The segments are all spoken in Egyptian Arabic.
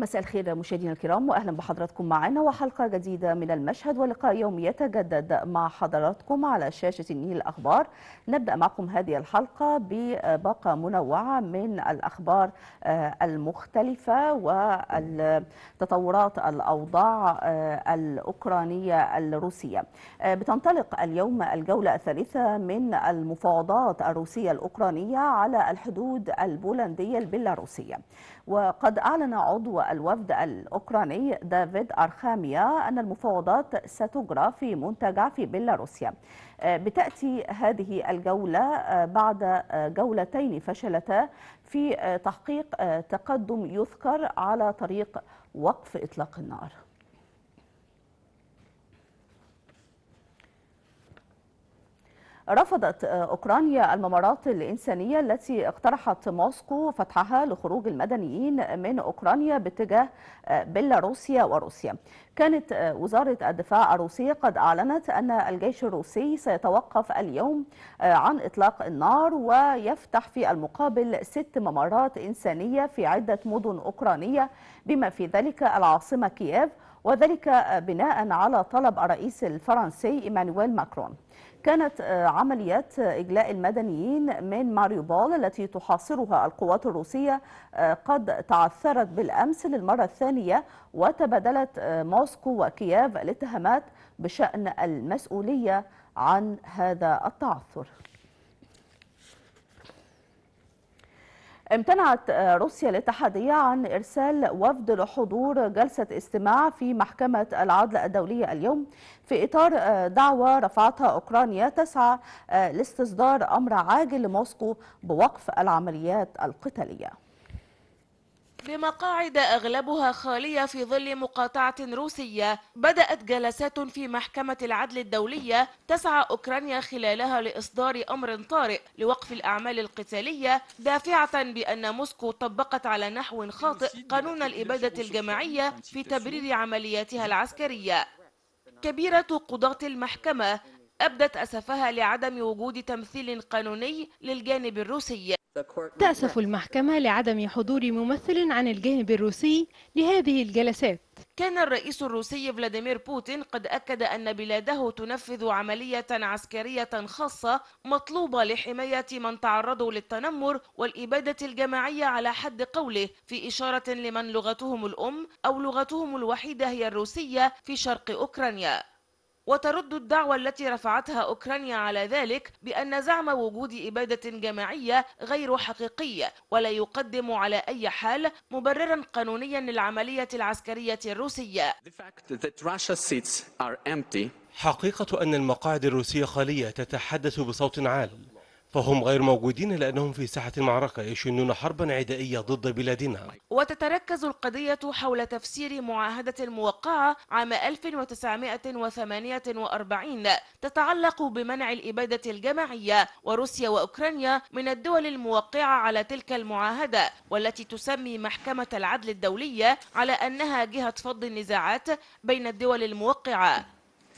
مساء الخير مشاهدينا الكرام واهلا بحضراتكم معنا وحلقه جديده من المشهد ولقاء يومي يتجدد مع حضراتكم على شاشه النيل الاخبار نبدا معكم هذه الحلقه بباقه منوعه من الاخبار المختلفه والتطورات الاوضاع الاوكرانيه الروسيه بتنطلق اليوم الجوله الثالثه من المفاوضات الروسيه الاوكرانيه على الحدود البولنديه البيلاروسيه وقد أعلن عضو الوفد الأوكراني دافيد أرخاميا أن المفاوضات ستجرى في منتجع في بيلاروسيا بتأتي هذه الجولة بعد جولتين فشلتا في تحقيق تقدم يذكر على طريق وقف إطلاق النار رفضت أوكرانيا الممرات الإنسانية التي اقترحت موسكو فتحها لخروج المدنيين من أوكرانيا باتجاه بيلاروسيا وروسيا كانت وزارة الدفاع الروسية قد أعلنت أن الجيش الروسي سيتوقف اليوم عن إطلاق النار ويفتح في المقابل ست ممرات إنسانية في عدة مدن أوكرانية بما في ذلك العاصمة كييف وذلك بناء على طلب الرئيس الفرنسي إيمانويل ماكرون كانت عمليات إجلاء المدنيين من ماريوبول التي تحاصرها القوات الروسية قد تعثرت بالأمس للمرة الثانية وتبادلت موسكو وكييف الاتهامات بشأن المسؤولية عن هذا التعثر امتنعت روسيا الاتحادية عن إرسال وفد لحضور جلسة استماع في محكمة العدل الدولية اليوم في إطار دعوة رفعتها أوكرانيا تسعى لاستصدار أمر عاجل لموسكو بوقف العمليات القتالية بمقاعد أغلبها خالية في ظل مقاطعة روسية بدأت جلسات في محكمة العدل الدولية تسعى أوكرانيا خلالها لإصدار أمر طارئ لوقف الأعمال القتالية دافعة بأن موسكو طبقت على نحو خاطئ قانون الإبادة الجماعية في تبرير عملياتها العسكرية كبيرة قضاة المحكمة أبدت أسفها لعدم وجود تمثيل قانوني للجانب الروسي تأسف المحكمة لعدم حضور ممثل عن الجانب الروسي لهذه الجلسات كان الرئيس الروسي فلاديمير بوتين قد أكد أن بلاده تنفذ عملية عسكرية خاصة مطلوبة لحماية من تعرضوا للتنمر والإبادة الجماعية على حد قوله في إشارة لمن لغتهم الأم أو لغتهم الوحيدة هي الروسية في شرق أوكرانيا وترد الدعوة التي رفعتها أوكرانيا على ذلك بأن زعم وجود إبادة جماعية غير حقيقية ولا يقدم على أي حال مبررا قانونيا للعملية العسكرية الروسية حقيقة أن المقاعد الروسية خالية تتحدث بصوت عال فهم غير موجودين لأنهم في ساحة المعركة يشنون حربا عدائية ضد بلادنا وتتركز القضية حول تفسير معاهدة الموقعة عام 1948 تتعلق بمنع الإبادة الجماعية وروسيا وأوكرانيا من الدول الموقعة على تلك المعاهدة والتي تسمي محكمة العدل الدولية على أنها جهة فض النزاعات بين الدول الموقعة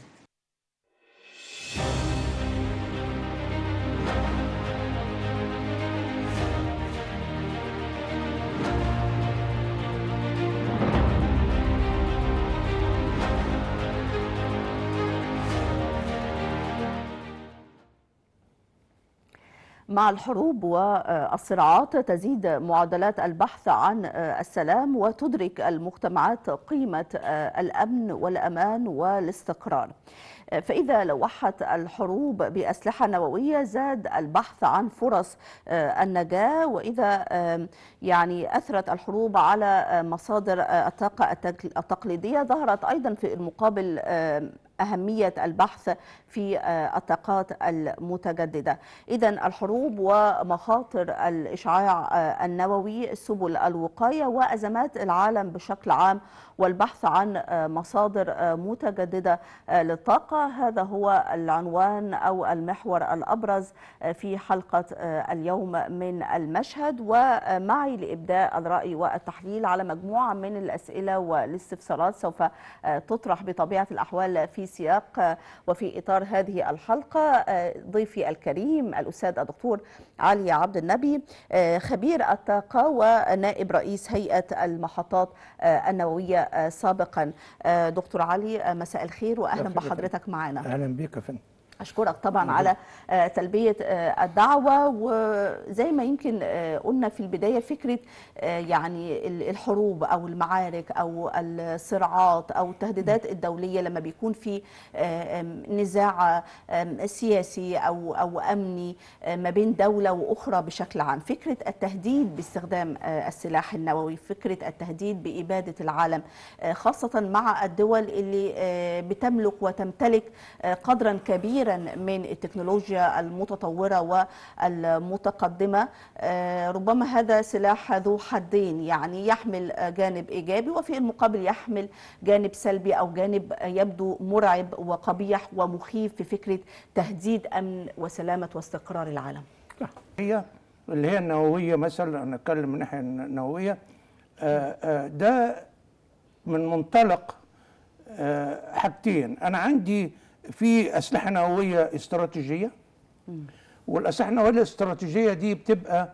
مع الحروب والصراعات تزيد معدلات البحث عن السلام وتدرك المجتمعات قيمة الأمن والأمان والاستقرار فإذا لوحت الحروب بأسلحة نووية زاد البحث عن فرص النجاة وإذا يعني أثرت الحروب على مصادر الطاقة التقليدية ظهرت أيضا في المقابل أهمية البحث في الطاقات المتجددة إذا الحروب ومخاطر الإشعاع النووي سبل الوقاية وأزمات العالم بشكل عام والبحث عن مصادر متجددة للطاقة هذا هو العنوان أو المحور الأبرز في حلقة اليوم من المشهد ومعي لإبداء الرأي والتحليل على مجموعة من الأسئلة والاستفسارات سوف تطرح بطبيعة الأحوال في في سياق وفي إطار هذه الحلقة ضيفي الكريم الأستاذ الدكتور علي عبد النبي خبير الطاقة ونائب رئيس هيئة المحطات النووية سابقا دكتور علي مساء الخير وأهلا بحضرتك معنا أهلا بك يا فندم أشكرك طبعا على تلبية الدعوة وزي ما يمكن قلنا في البداية فكرة يعني الحروب أو المعارك أو الصراعات أو التهديدات الدولية لما بيكون في نزاع سياسي أو أو أمني ما بين دولة وأخرى بشكل عام فكرة التهديد باستخدام السلاح النووي فكرة التهديد بإبادة العالم خاصة مع الدول اللي بتملك وتمتلك قدرا كبيرا من التكنولوجيا المتطورة والمتقدمة ربما هذا سلاح ذو حدين يعني يحمل جانب إيجابي وفي المقابل يحمل جانب سلبي أو جانب يبدو مرعب وقبيح ومخيف في فكرة تهديد أمن وسلامة واستقرار العالم هي اللي هي النووية مثلا نتكلم من الناحية النووية ده من منطلق حاجتين أنا عندي في اسلحه نوويه استراتيجيه والاسلحه النوويه الاستراتيجيه دي بتبقى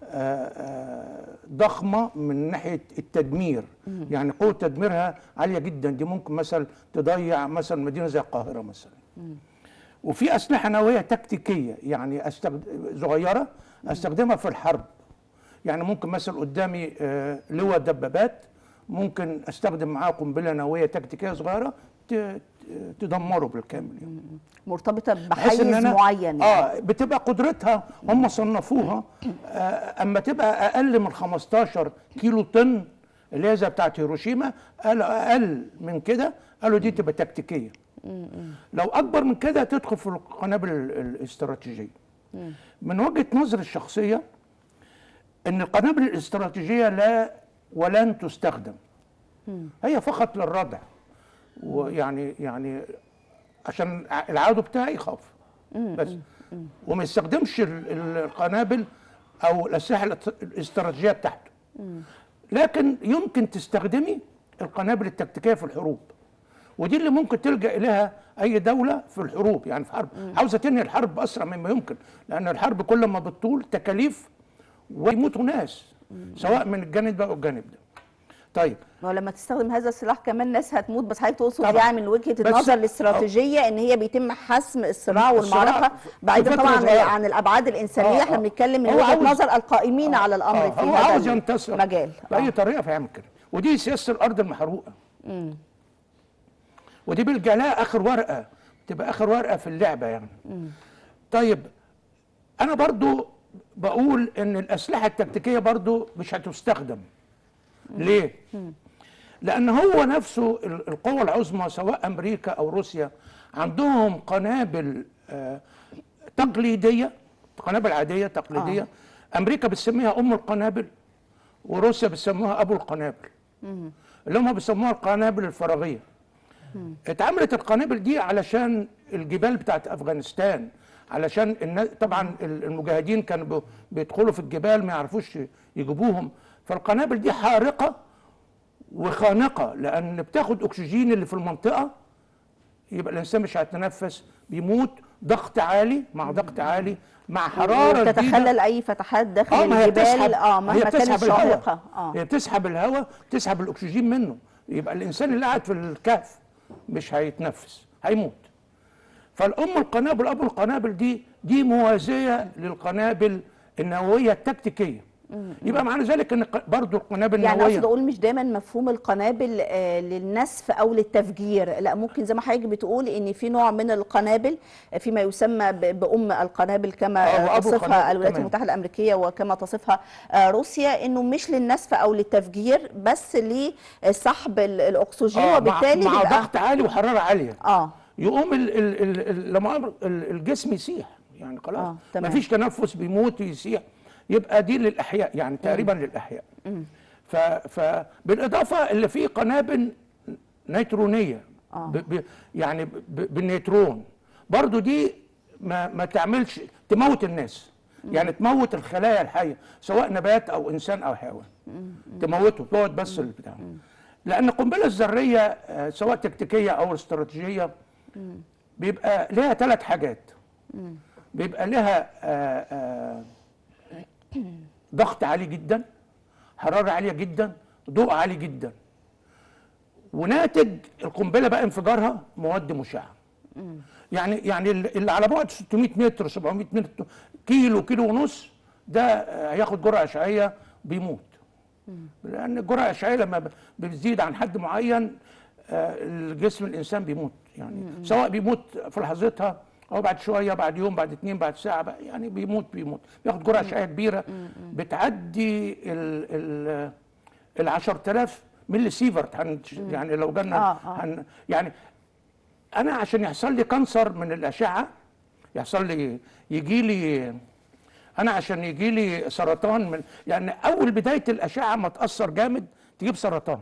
ضخمه من ناحيه التدمير يعني قوه تدميرها عاليه جدا دي ممكن مثلا تضيع مثلا مدينه زي القاهره مثلا وفي اسلحه نوويه تكتيكيه يعني أستخد... صغيره استخدمها في الحرب يعني ممكن مثلا قدامي لواء دبابات ممكن استخدم معاه قنبله نوويه تكتيكيه صغيره تدمره بالكامل يعني. مرتبطه بحيز معين يعني. اه بتبقى قدرتها هم صنفوها آه اما تبقى اقل من 15 كيلو طن اللي هي زي بتاعت هيروشيما قالوا اقل من كده قالوا دي تبقى تكتيكيه لو اكبر من كده تدخل في القنابل الاستراتيجيه من وجهه نظري الشخصيه ان القنابل الاستراتيجيه لا ولن تستخدم هي فقط للردع ويعني يعني عشان العدو بتاعي يخاف بس وما يستخدمش القنابل او الاسلحه الاستراتيجيه بتاعته لكن يمكن تستخدمي القنابل التكتيكيه في الحروب ودي اللي ممكن تلجا اليها اي دوله في الحروب يعني في حرب عاوزه تنهي الحرب اسرع مما يمكن لان الحرب كل ما بتطول تكاليف ويموتوا ناس سواء من الجانب ده او الجانب ده طيب ما هو لما تستخدم هذا السلاح كمان ناس هتموت بس حضرتك تقصد يعني من وجهه النظر الاستراتيجيه ان هي بيتم حسم الصراع والمعركه بعيدا طبعا عن الابعاد الانسانيه احنا بنتكلم من وجهه نظر القائمين على الامر في هو هذا عاوز ينتصر المجال باي طريقه فيعمل كده ودي سياسه الارض المحروقه ودي بيلجا لها اخر ورقه تبقى اخر ورقه في اللعبه يعني طيب انا برضو بقول ان الاسلحه التكتيكيه برضو مش هتستخدم ليه؟ لأن هو نفسه القوى العظمى سواء أمريكا أو روسيا عندهم قنابل آه تقليدية قنابل عادية تقليدية آه. أمريكا بتسميها أم القنابل وروسيا بتسموها أبو القنابل اللي هم بيسموها القنابل الفراغية اتعملت القنابل دي علشان الجبال بتاعت أفغانستان علشان الناس طبعا المجاهدين كانوا بيدخلوا في الجبال ما يعرفوش يجيبوهم فالقنابل دي حارقة وخانقة لأن بتاخد أكسجين اللي في المنطقة يبقى الإنسان مش هيتنفس بيموت ضغط عالي مع ضغط عالي مع حرارة تتخلل أي فتحات داخل آه ما الجبال اه مهما كانت شاهقة اه هي بتسحب الهواء تسحب الأكسجين منه يبقى الإنسان اللي قاعد في الكهف مش هيتنفس هيموت فالأم القنابل أبو القنابل دي دي موازية للقنابل النووية التكتيكية يبقى معنى ذلك ان برضه القنابل يعني النوويه اقصد اقول مش دايما مفهوم القنابل آه للنسف او للتفجير لا ممكن زي ما حضرتك بتقول ان في نوع من القنابل فيما يسمى بام القنابل كما تصفها الولايات المتحده الامريكيه وكما تصفها آه روسيا انه مش للنسف او للتفجير بس لسحب الاكسجين آه وبالتالي مع, مع ضغط عالي وحراره عاليه اه يقوم ال ال ال لما الجسم يسيح يعني خلاص آه مفيش تنفس بيموت يسيح يبقى دي للاحياء يعني تقريبا للاحياء ف فبالاضافه اللي فيه قنابل نيترونيه آه. ب ب يعني ب بالنيترون برضو دي ما ما تعملش تموت الناس يعني تموت الخلايا الحيه سواء نبات او انسان او حيوان تموته تقعد بس البتاع لان القنبله الذريه سواء تكتيكيه او استراتيجيه بيبقى لها ثلاث حاجات بيبقى لها آه، آه، ضغط عالي جدا حراره عاليه جدا ضوء عالي جدا وناتج القنبله بقى انفجارها مواد مشعه يعني يعني اللي على بعد 600 متر 700 متر كيلو كيلو ونص ده آه، هياخد جرعه اشعاعيه بيموت لان الجرعه الاشعاعيه لما ب- بتزيد عن حد معين آه، الجسم الانسان بيموت يعني سواء بيموت في لحظتها او بعد شويه بعد يوم بعد اتنين بعد ساعه بقى يعني بيموت بيموت بياخد جرعه اشعاعيه كبيره بتعدي ال ال ال 10000 ملي سيفرت هن يعني لو جالنا آه، آه. هن يعني انا عشان يحصل لي كانسر من الاشعه يحصل لي يجي لي انا عشان يجي لي سرطان من يعني اول بدايه الاشعه ما تاثر جامد تجيب سرطان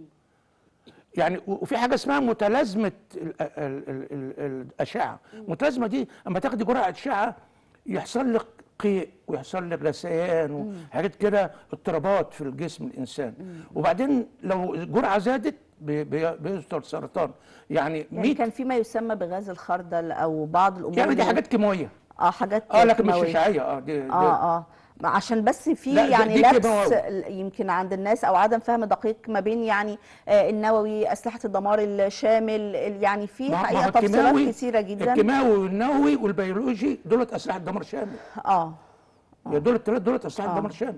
يعني و- وفي حاجه اسمها متلازمه ال ال ال ال الاشعه المتلازمه دي اما تاخدي جرعه اشعه يحصل لك قيء ويحصل لك غثيان وحاجات كده اضطرابات في الجسم الانسان وبعدين لو الجرعه زادت بي- بي- بيصدر سرطان يعني يعني 100 كان فيما يسمى بغاز الخردل او بعض الامور يعني دي اللي- حاجات كيماويه اه حاجات اه لكن مش كيماوية. اشعاعيه اه دي, دي اه اه عشان بس في لا، دي- يعني دي لبس كيماوي. ال- يمكن عند الناس او عدم فهم دقيق ما بين يعني آه النووي اسلحه الدمار الشامل ال- يعني في ما- ما حقيقه هو تفصيلات الكيماوي- كثيره جدا الكيماوي والنووي والبيولوجي دولت اسلحه دمار شامل اه يا دول الثلاث دولت اسلحه دمار شامل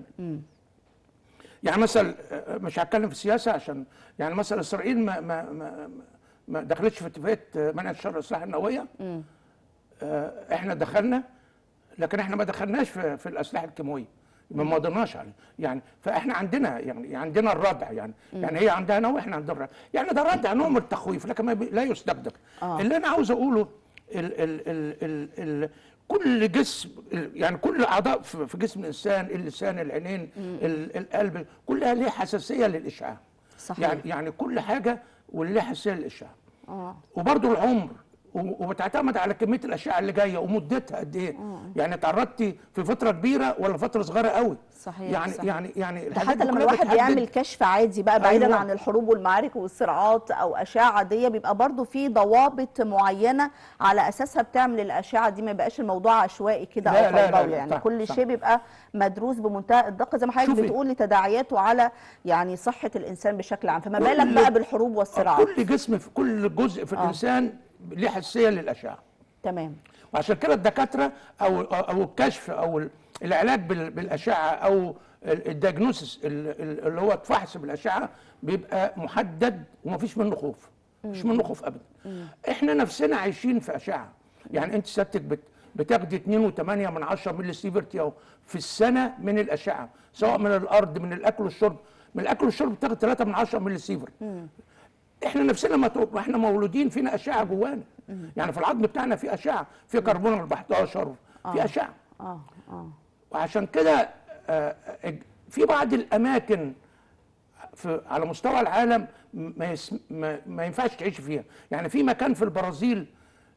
يعني مثلا آه، مش هتكلم في السياسه عشان يعني مثلا اسرائيل ما ما ما, ما دخلتش في اتفاقيه آه، منع انتشار الاسلحه النوويه آه، احنا دخلنا لكن احنا ما دخلناش في, في الاسلحه الكيماويه ما مضيناش عليه يعني فاحنا عندنا يعني عندنا الردع يعني يعني هي عندها نوع احنا عندنا الردع يعني ده ردع نوع من التخويف لكن ما بي- لا يستخدم آه. اللي انا عاوز اقوله ال ال ال ال ال كل جسم ال- يعني كل اعضاء في في جسم الانسان اللسان العينين ال- القلب كلها ليها حساسيه للاشعاع صحيح. يعني يعني كل حاجه وليها حساسيه للاشعاع اه وبرضه العمر و- وبتعتمد على كميه الاشعه اللي جايه ومدتها قد ايه يعني تعرضتي في فتره كبيره ولا فتره صغيره قوي صحيح، يعني صحيح. يعني يعني ده الحاجات حتى دي لما كلها الواحد بتحدد- بيعمل كشف عادي بقى بعيدا أيوة. عن الحروب والمعارك والصراعات او اشعه عاديه بيبقى برضو في ضوابط معينه على اساسها بتعمل الاشعه دي ما يبقاش الموضوع عشوائي كده لا، او لا، لا، فوضوي لا، يعني صح، كل صح. شيء بيبقى مدروس بمنتهى الدقه زي ما حضرتك شوفي. بتقول لتداعياته على يعني صحه الانسان بشكل عام فما كل- بالك بقى بالحروب والصراعات كل جسم في كل جزء في الانسان ليه حساسيه للاشعه تمام وعشان كده الدكاتره او او الكشف او ال- العلاج بال- بالاشعه او ال- الدياجنوسيس ال- ال- اللي هو الفحص بالاشعه بيبقى محدد ومفيش منه خوف مش منه خوف ابدا احنا نفسنا عايشين في اشعه يعني انت سيادتك بت بتاخدي 2.8 من 10 مللي سيفرت يوم في السنه من الاشعه سواء من الارض من الاكل والشرب من الاكل والشرب بتاخد 3 من 10 مللي سيفرت احنا نفسنا ما تو- احنا مولودين فينا اشعه جوانا يعني في العظم بتاعنا في اشعه في كربون 14 في اشعه اه اه وعشان كده آه، آه، في بعض الاماكن في على مستوى العالم ما, يس ما, ما ينفعش تعيش فيها يعني في مكان في البرازيل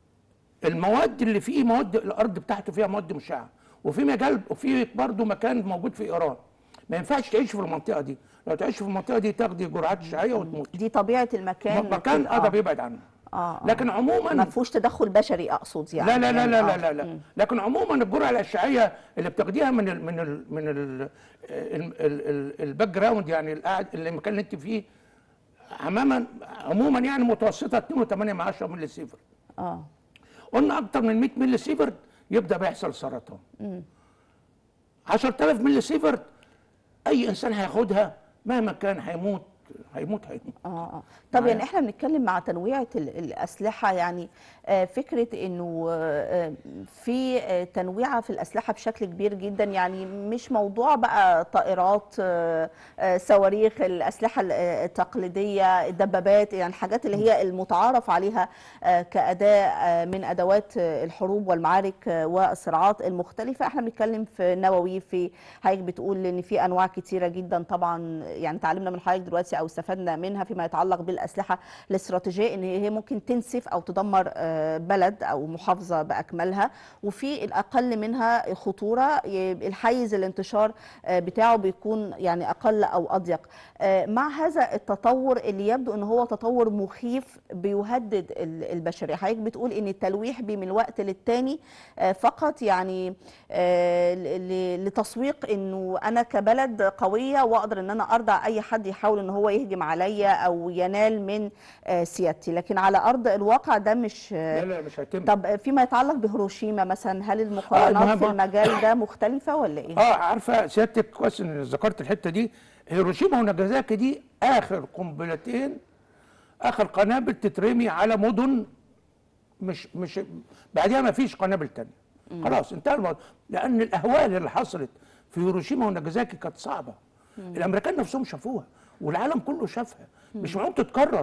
المواد اللي فيه مواد الارض بتاعته فيها مواد مشعه وفي مجال وفي برضه مكان موجود في ايران ما ينفعش تعيش في المنطقه دي لو تعيش في المنطقه دي تاخدي جرعات اشعاعيه وتموت دي طبيعه المكان مكان كده. اه ده بيبعد عنه اه آه. لكن عموما ما فيهوش تدخل بشري اقصد يعني لا لا لا يعني لا آه. لا لا, لا. لكن عموما الجرعه الاشعاعيه اللي بتاخديها من ال من ال من ال ال- ال- ال- الباك جراوند يعني القاعد اللي المكان اللي انت فيه عموما عموما يعني متوسطه 2.8 من 10 مللي سيفر اه قلنا اكتر من 100 مللي سيفر يبدا بيحصل سرطان 10000 مللي سيفر اي انسان هياخدها مهما كان هيموت هيموت هيموت اه اه طب يعني احنا بنتكلم مع تنويعة ال- الأسلحة يعني آه، فكرة انه آه، في آه، تنويعة في الأسلحة بشكل كبير جدا يعني مش موضوع بقى طائرات آه، آه، صواريخ الأسلحة ال- آه، التقليدية الدبابات يعني الحاجات اللي هي المتعارف عليها آه، كأداة آه، من أدوات آه، الحروب والمعارك آه، والصراعات المختلفة احنا بنتكلم في نووي في حضرتك بتقول ان في انواع كتيرة جدا طبعا يعني تعلمنا من حضرتك دلوقتي او استفدنا منها فيما يتعلق بالاسلحه الاستراتيجيه ان هي ممكن تنسف او تدمر آه، بلد او محافظه باكملها وفي الاقل منها خطوره ي- الحيز الانتشار آه، بتاعه بيكون يعني اقل او اضيق آه، مع هذا التطور اللي يبدو ان هو تطور مخيف بيهدد ال- البشريه حضرتك بتقول ان التلويح بي من وقت للتاني آه، فقط يعني آه، ل- ل- لتسويق انه انا كبلد قويه واقدر ان انا ارضع اي حد يحاول ان هو يهجم عليا او ينال من آه، سيادتي لكن على ارض الواقع ده مش لا لا مش هيتم طب فيما يتعلق بهيروشيما مثلا هل المقارنات في المهم- المجال ده مختلفه ولا ايه؟ اه عارفه سيادتك كويس ان ذكرت الحته دي هيروشيما وناجازاكي دي اخر قنبلتين اخر قنابل تترمي على مدن مش مش بعدها ما فيش قنابل تانية خلاص انتهى الموضوع لان الاهوال اللي حصلت في هيروشيما وناجازاكي كانت صعبه الامريكان نفسهم شافوها والعالم كله شافها مش معقول تتكرر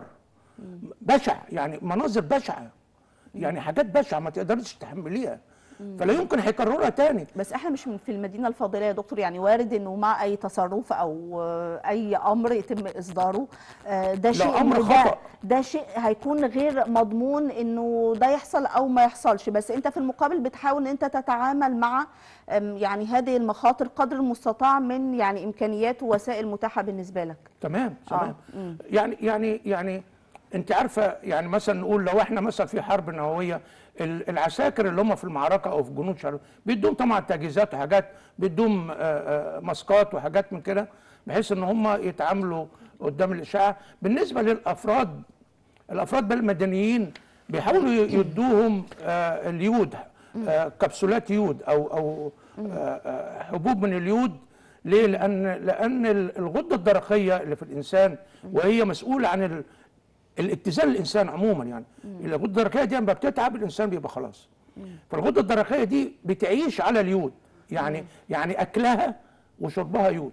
بشع يعني مناظر بشعه يعني حاجات بشعه ما تقدرش تحمليها فلا يمكن هيكررها تاني بس احنا مش من- في المدينه الفاضله يا دكتور يعني وارد انه مع اي تصرف او آه، اي امر يتم اصداره آه، ده شيء أمر إنه ده خطأ. ده شيء هيكون غير مضمون انه ده يحصل او ما يحصلش بس انت في المقابل بتحاول ان انت تتعامل مع آم، يعني هذه المخاطر قدر المستطاع من يعني امكانيات ووسائل متاحه بالنسبه لك تمام تمام مم. يعني يعني يعني انت عارفه يعني مثلا نقول لو احنا مثلا في حرب نوويه ال- العساكر اللي هم في المعركه او في جنود شرق بيدوم طبعا تجهيزات وحاجات بيدوم آه، آه، ماسكات وحاجات من كده بحيث ان هم يتعاملوا قدام الاشعاع بالنسبه للافراد الافراد بقى المدنيين بيحاولوا ي- يدوهم آه، اليود آه، كبسولات يود او او آه، آه، حبوب من اليود ليه؟ لان لان ال- الغده الدرقيه اللي في الانسان وهي مسؤوله عن ال- الاتزان الانسان عموما يعني الغده الدرقيه دي لما بتتعب الانسان بيبقى خلاص فالغده الدرقيه دي بتعيش على اليود يعني يعني اكلها وشربها يود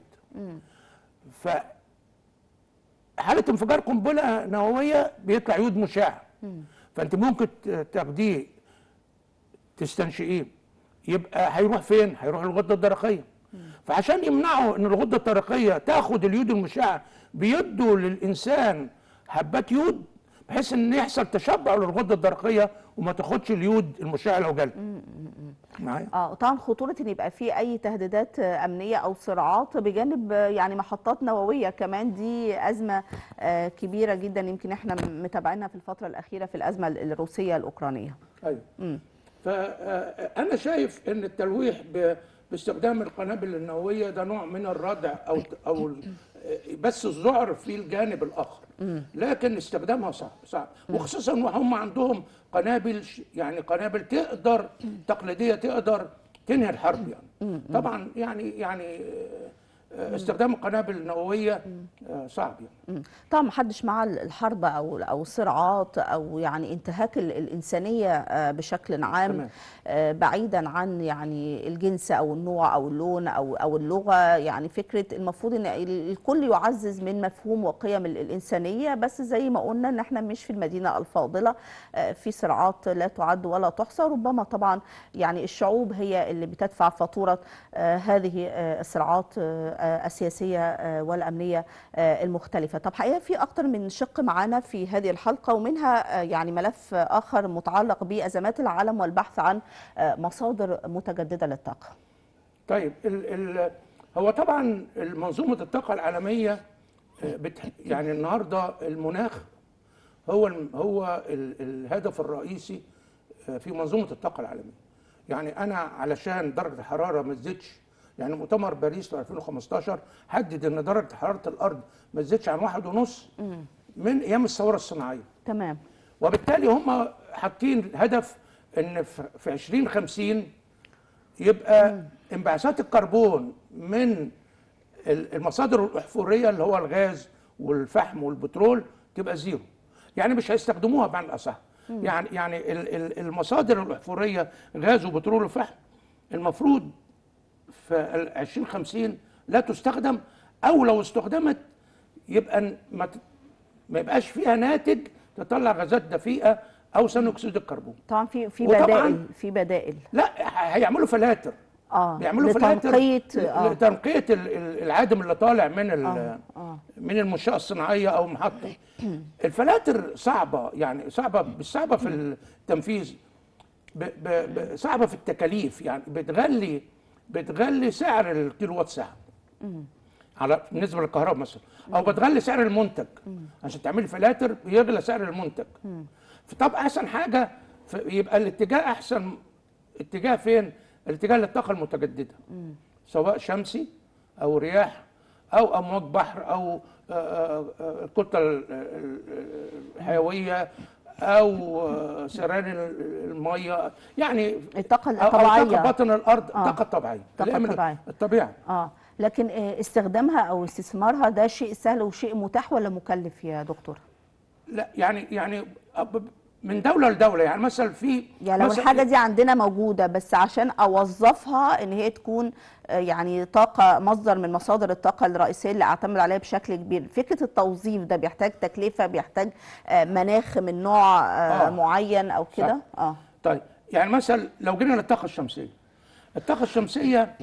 ف حاله انفجار قنبله نوويه بيطلع يود مشع فانت ممكن ت- تاخديه تستنشقيه يبقى هيروح فين؟ هيروح الغده الدرقيه فعشان يمنعوا ان الغده الدرقيه تاخد اليود المشع بيدوا للانسان حبات يود بحيث ان يحصل تشبع للغده الدرقيه وما تاخدش اليود المشع لو جالها معايا؟ اه طبعا خطوره ان يبقى في اي تهديدات آه، امنيه او صراعات بجانب آه، يعني محطات نوويه كمان دي ازمه آه، كبيره جدا يمكن احنا متابعينها في الفتره الاخيره في الازمه الروسيه الاوكرانيه ايوه مم. فانا شايف ان التلويح ب- باستخدام القنابل النوويه ده نوع من الردع او او ال- بس الذعر في الجانب الاخر لكن استخدامها صعب صعب وخصوصا وهم عندهم قنابل ش- يعني قنابل تقدر تقليديه تقدر تنهي الحرب يعني طبعا يعني يعني آه، استخدام القنابل النوويه آه، صعب يعني مم. طبعا محدش مع الحرب او او الصراعات او يعني انتهاك ال- الانسانيه آه، بشكل عام تمام. آه، بعيدا عن يعني الجنس او النوع او اللون او او اللغه يعني فكره المفروض ان ال- الكل يعزز من مفهوم وقيم ال- الانسانيه بس زي ما قلنا ان احنا مش في المدينه الفاضله آه، في صراعات لا تعد ولا تحصى ربما طبعا يعني الشعوب هي اللي بتدفع فاتوره آه، هذه آه، الصراعات آه، آه، السياسيه آه، والامنيه آه، المختلفه طب حقيقه في اكتر من شق معانا في هذه الحلقه ومنها آه، يعني ملف اخر متعلق بازمات العالم والبحث عن آه، مصادر متجدده للطاقه طيب ال ال هو طبعا منظومه الطاقه العالميه آه، بت يعني النهارده المناخ هو الم- هو ال الهدف الرئيسي آه، في منظومه الطاقه العالميه يعني انا علشان درجه الحراره ما تزيدش يعني مؤتمر باريس في 2015 حدد ان درجه حراره الارض ما تزيدش عن واحد ونص من ايام الثوره الصناعيه تمام وبالتالي هم حاطين هدف ان في في 2050 يبقى انبعاثات الكربون من ال- المصادر الاحفوريه اللي هو الغاز والفحم والبترول تبقى زيرو يعني مش هيستخدموها بمعنى الاصح يعني يعني ال- ال- المصادر الاحفوريه غاز وبترول وفحم المفروض في ال 2050 لا تستخدم او لو استخدمت يبقى ن- ما ت- ما يبقاش فيها ناتج تطلع غازات دفيئه او ثاني اكسيد الكربون طبعا في في وطبعاً- بدائل في بدائل لا ه- هيعملوا فلاتر اه بيعملوا فلاتر لتنقية اه لتنقيه ال- ال- العادم اللي طالع من ال- اه اه من المنشاه الصناعيه او المحطه الفلاتر صعبه يعني صعبه مش صعبه في التنفيذ ب ب ب صعبه في التكاليف يعني بتغلي بتغلي سعر الكيلو وات ساعه على بالنسبه للكهرباء مثلا او بتغلي سعر المنتج عشان تعملي فلاتر بيغلى سعر المنتج فطب احسن حاجه ف- يبقى الاتجاه احسن اتجاه فين الاتجاه للطاقه المتجدده سواء شمسي او رياح او امواج بحر او آه، آه، آه، الكتله ال- ال- الحيويه او آه، سريان ال- الميه يعني الطاقة أو- أو الطبيعية. طاقه باطن الارض آه. الطاقه الطبيعيه طاقة اللي هي من طبيعية. الطبيعه اه لكن آه، استخدامها او استثمارها ده شيء سهل وشيء متاح ولا مكلف يا دكتور؟ لا يعني يعني أب- من دوله لدوله يعني مثلا في يعني لو مثلاً الحاجة دي عندنا موجودة بس عشان أوظفها إن هي تكون آه، يعني طاقة مصدر من مصادر الطاقة الرئيسية اللي أعتمد عليها بشكل كبير فكرة التوظيف ده بيحتاج تكلفة بيحتاج آه، مناخ من نوع آه، آه. معين أو كده اه طيب يعني مثلا لو جينا للطاقه الشمسيه الطاقه الشمسيه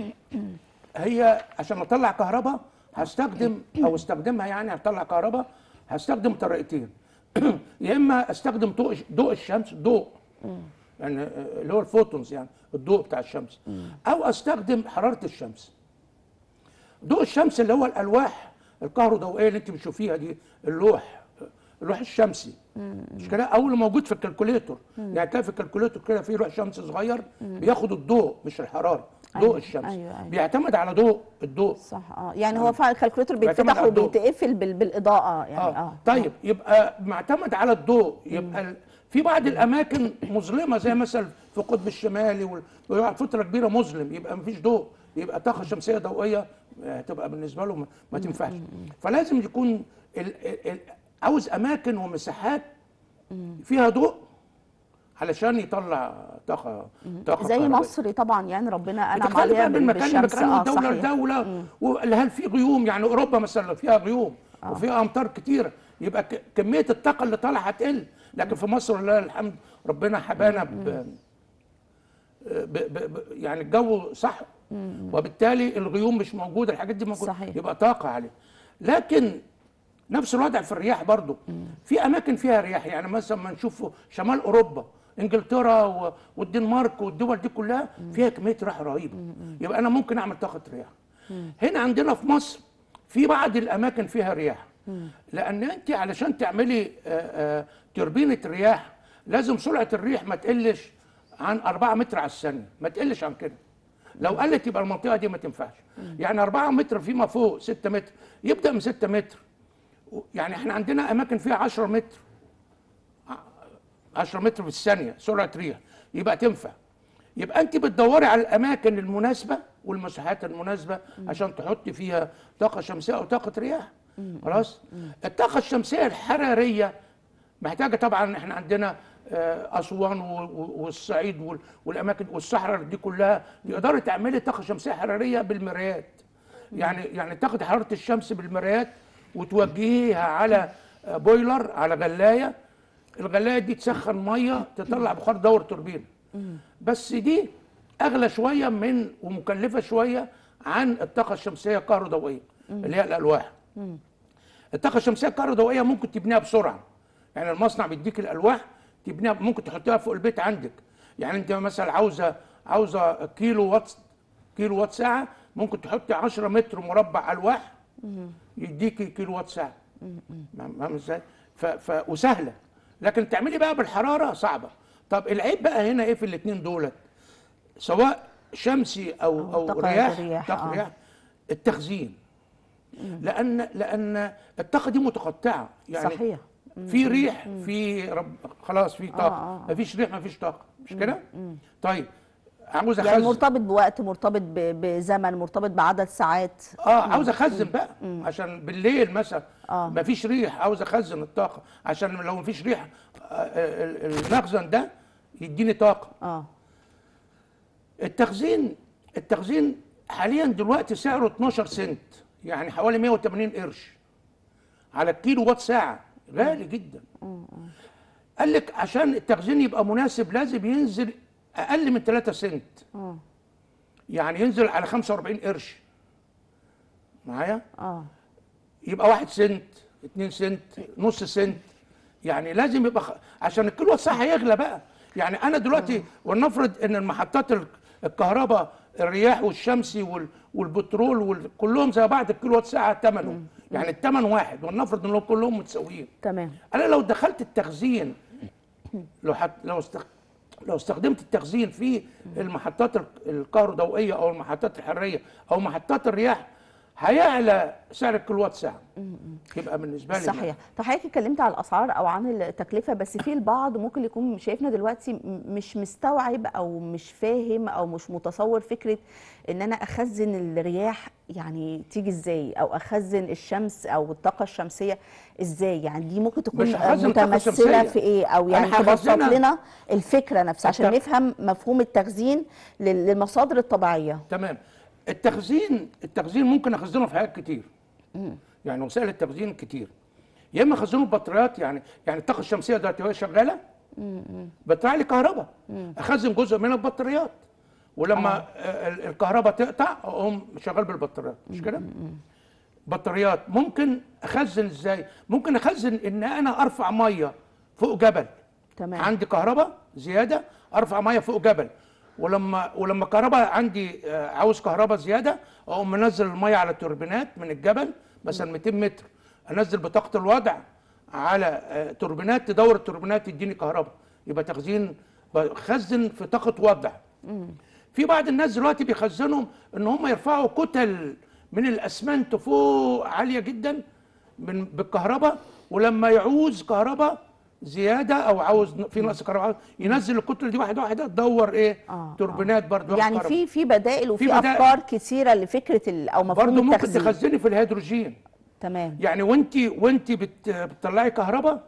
هي عشان اطلع كهرباء هستخدم او استخدمها يعني هطلع كهرباء هستخدم طريقتين يا اما استخدم ضوء ضوء الشمس ضوء يعني آه، اللي هو الفوتونز يعني الضوء بتاع الشمس او استخدم حراره الشمس ضوء الشمس اللي هو الالواح الكهروضوئيه اللي انت بتشوفيها دي اللوح اللوح الشمسي مش كده او اللي موجود في الكالكوليتور يعني تلاقي في الكالكوليتور كده في لوح شمس صغير بياخد الضوء مش الحراره ضوء أيوة، الشمس أيوة، أيوة. بيعتمد على ضوء الضوء صح اه يعني هو فعلا الكالكوليتر بيعتمد بيتفتح على الضوء. وبيتقفل بال- بالإضاءة يعني اه اه طيب يبقى معتمد على الضوء يبقى ال- في بعض الاماكن مظلمه زي مثلا في القطب الشمالي وال- ويقعد فتره كبيره مظلم يبقى مفيش ضوء يبقى طاقه شمسيه ضوئيه آه، هتبقى بالنسبه له ما- ما تنفعش فلازم يكون ال ال ال عاوز اماكن ومساحات فيها ضوء علشان يطلع طاقه طاقه زي كهربائية. مصر طبعا يعني ربنا أنعم بتختلف عليها بقى من بال- مكان بالشمس لمكان اه ومن دوله صحيح لدوله وهل في غيوم يعني اوروبا مثلا فيها غيوم وفيها امطار كتيره يبقى ك- كميه الطاقه اللي طالعه هتقل لكن في مصر لله الحمد ربنا حبانا ب ب ب ب يعني الجو صح وبالتالي الغيوم مش موجوده الحاجات دي موجوده صحيح. يبقى طاقه عليه لكن نفس الوضع في الرياح برضو في اماكن فيها رياح يعني مثلا ما نشوف شمال اوروبا انجلترا و- والدنمارك والدول دي كلها فيها كميه رياح رهيبه يبقى انا ممكن اعمل طاقه رياح هنا عندنا في مصر في بعض الاماكن فيها رياح لان انت علشان تعملي آه، آه، توربينه رياح لازم سرعه الريح ما تقلش عن 4 متر على الثانيه ما تقلش عن كده لو قلت يبقى المنطقه دي ما تنفعش يعني 4 متر فيما فوق 6 متر يبدا من 6 متر يعني احنا عندنا اماكن فيها 10 متر 10 متر في الثانيه سرعه ريح يبقى تنفع يبقى انت بتدوري على الاماكن المناسبه والمساحات المناسبه عشان تحطي فيها طاقه شمسيه او طاقه رياح خلاص الطاقه الشمسيه الحراريه محتاجه طبعا احنا عندنا آه، اسوان و- و- والصعيد وال- والاماكن والصحراء دي كلها تقدري تعملي طاقه شمسيه حراريه بالمرايات يعني يعني تاخدي حراره الشمس بالمرايات وتوجهيها على آه، بويلر على غلايه الغلايه دي تسخن ميه تطلع بخار دور توربين بس دي اغلى شويه من ومكلفه شويه عن الطاقه الشمسيه الكهروضوئيه اللي هي الالواح الطاقه الشمسيه الكهروضوئيه ممكن تبنيها بسرعه يعني المصنع بيديك الالواح تبنيها ممكن تحطيها فوق البيت عندك يعني انت مثلا عاوزه عاوزه كيلو وات كيلو وات ساعه ممكن تحطي 10 متر مربع الواح يديكي كيلو وات ساعه فاهم ازاي؟ ف... ف... وسهله لكن تعملي بقى بالحراره صعبه طب العيب بقى هنا ايه في الاثنين دولت سواء شمسي او أو او, طاقة رياح الرياح، طاقه آه. رياح التخزين لان لان الطاقه دي متقطعه يعني صحيح في ريح في رب خلاص في طاقه آه، آه. مفيش ريح مفيش طاقه مش كده طيب عاوز يعني اخزن مرتبط بوقت مرتبط ب- بزمن مرتبط بعدد ساعات اه عاوز اخزن بقى عشان بالليل مثلا آه. مفيش ريح عاوز اخزن الطاقه عشان لو مفيش ريح آه، ال- ال- المخزن ده يديني طاقه اه التخزين التخزين حاليا دلوقتي سعره 12 سنت يعني حوالي 180 قرش على الكيلو وات ساعه غالي جدا قال لك عشان التخزين يبقى مناسب لازم ينزل اقل من 3 سنت يعني ينزل على 45 قرش معايا اه يبقى واحد سنت اتنين سنت نص سنت يعني لازم يبقى خ... عشان الكيلو وات ساعه هيغلى بقى يعني انا دلوقتي ولنفرض ان المحطات ال- الكهرباء الرياح والشمسي وال... والبترول وال... كلهم زي بعض الكيلو وات ساعه ثمنه يعني الثمن واحد ولنفرض انهم كلهم متساويين تمام انا لو دخلت التخزين لو حت... لو است... لو استخدمت التخزين في المحطات ال- الكهروضوئيه او المحطات الحراريه او محطات الرياح هيعلى سعر الكيلوات ساعه يبقى بالنسبه لي صحيح طب حضرتك اتكلمت على الاسعار او عن التكلفه بس في البعض ممكن يكون شايفنا دلوقتي م- مش مستوعب او مش فاهم او مش متصور فكره ان انا اخزن الرياح يعني تيجي ازاي او اخزن الشمس او الطاقه الشمسيه ازاي يعني دي ممكن تكون مش هخزن طاقة متمثله شمسية. في ايه او أنا يعني تبسط هخزنها- لنا الفكره نفسها عشان الت- نفهم مفهوم التخزين لل- للمصادر الطبيعيه تمام التخزين التخزين ممكن اخزنه في حاجات كتير يعني وسائل التخزين كتير يا اما اخزنه في بطاريات يعني يعني الطاقه الشمسيه دلوقتي وهي شغاله بتطلع لي كهرباء اخزن جزء منها في بطاريات ولما آه. ال- الكهرباء تقطع اقوم شغال بالبطاريات مش كده بطاريات ممكن اخزن ازاي ممكن اخزن ان انا ارفع ميه فوق جبل تمام عندي كهرباء زياده ارفع ميه فوق جبل ولما ولما كهرباء عندي آه، عاوز كهرباء زياده اقوم منزل الميه على التوربينات من الجبل مثلا 200 متر انزل بطاقه الوضع على آه، توربينات تدور التوربينات تديني كهرباء يبقى تخزين بخزن في طاقه وضع في بعض الناس دلوقتي بيخزنوا ان هم يرفعوا كتل من الاسمنت فوق عاليه جدا من بالكهرباء ولما يعوز كهرباء زياده او عاوز ن- في نقص كهرباء الكتل الكتل دي واحده واحده تدور ايه آه، توربينات برضه واخد يعني كهرباء. في في بدائل وفي في بدائل. افكار كثيره لفكره ال- او مفهوم برضه ممكن التخزين تخزني في الهيدروجين تمام يعني وانت وانت بت بتطلعي كهرباء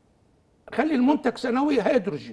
خلي المنتج سنوي هيدروجين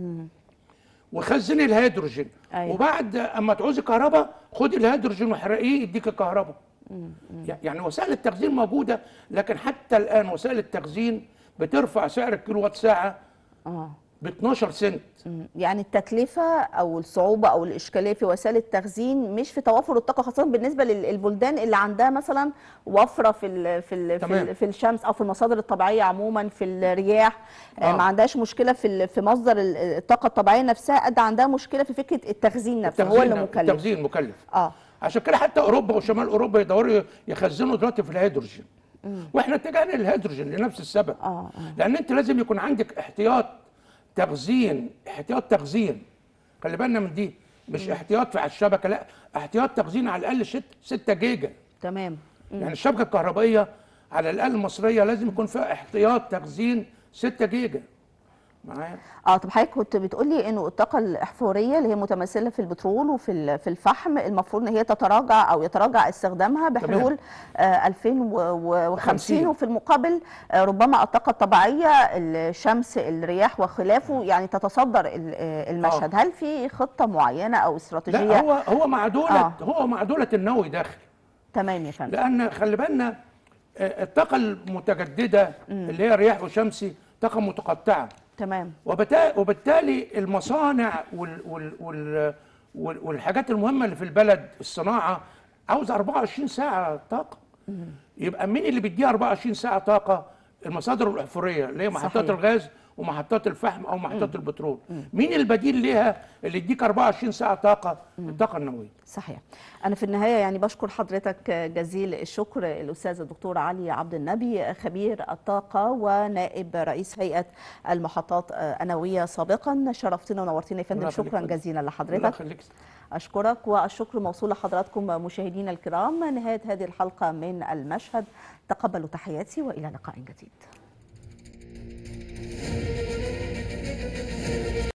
وخزني الهيدروجين أيوة. وبعد اما تعوزي كهرباء خدي الهيدروجين وحرقيه يديك الكهرباء يعني وسائل التخزين موجوده لكن حتى الان وسائل التخزين بترفع سعر الكيلو وات ساعه اه ب 12 سنت مم. يعني التكلفة أو الصعوبة أو الإشكالية في وسائل التخزين مش في توافر الطاقة خاصة بالنسبة للبلدان اللي عندها مثلا وفرة في ال في ال في, تمام. ال في الشمس أو في المصادر الطبيعية عموما في الرياح آه. آه. ما عندهاش مشكلة في ال- في مصدر ال- الطاقة الطبيعية نفسها قد عندها مشكلة في فكرة التخزين نفسه هو اللي مكلف التخزين مكلف اه عشان كده حتى اوروبا وشمال اوروبا يدوروا يخزنوا دلوقتي في الهيدروجين واحنا اتجهنا للهيدروجين لنفس السبب اه اه لان انت لازم يكون عندك احتياط تخزين احتياط تخزين خلي بالنا من دي مش احتياط في على الشبكه لا احتياط تخزين على الاقل 6 جيجا تمام يعني الشبكه الكهربائيه على الاقل المصريه لازم يكون فيها احتياط تخزين 6 جيجا معايا اه طب حضرتك كنت بتقولي انه الطاقه الاحفوريه اللي هي متمثله في البترول وفي ال- في الفحم المفروض ان هي تتراجع او يتراجع استخدامها بحلول آه 2050 50. وفي المقابل آه ربما الطاقه الطبيعيه الشمس الرياح وخلافه يعني تتصدر ال- آه، المشهد هل في خطه معينه او استراتيجيه لا هو هو مع دولة آه. هو مع دولة النووي داخل تمام يا فندم لان خلي بالنا آه، الطاقه المتجدده اللي هي رياح وشمسي طاقه متقطعه تمام وبتا- وبالتالي المصانع وال وال وال وال والحاجات المهمه اللي في البلد الصناعه عاوز 24 ساعه طاقه يبقى مين اللي بيديها 24 ساعه طاقه المصادر الاحفوريه اللي هي محطات صحيح. الغاز ومحطات الفحم او محطات البترول مين البديل ليها اللي يديك 24 ساعه طاقه الطاقه النوويه صحيح أنا في النهاية يعني بشكر حضرتك جزيل الشكر الأستاذ الدكتور علي عبد النبي خبير الطاقة ونائب رئيس هيئة المحطات النووية سابقا شرفتنا ونورتنا يا فندم الله يخليك شكرا فندم. جزيلا الله لحضرتك يخليك أشكرك والشكر موصول لحضراتكم مشاهدينا الكرام نهاية هذه الحلقة من المشهد تقبلوا تحياتي وإلى لقاء جديد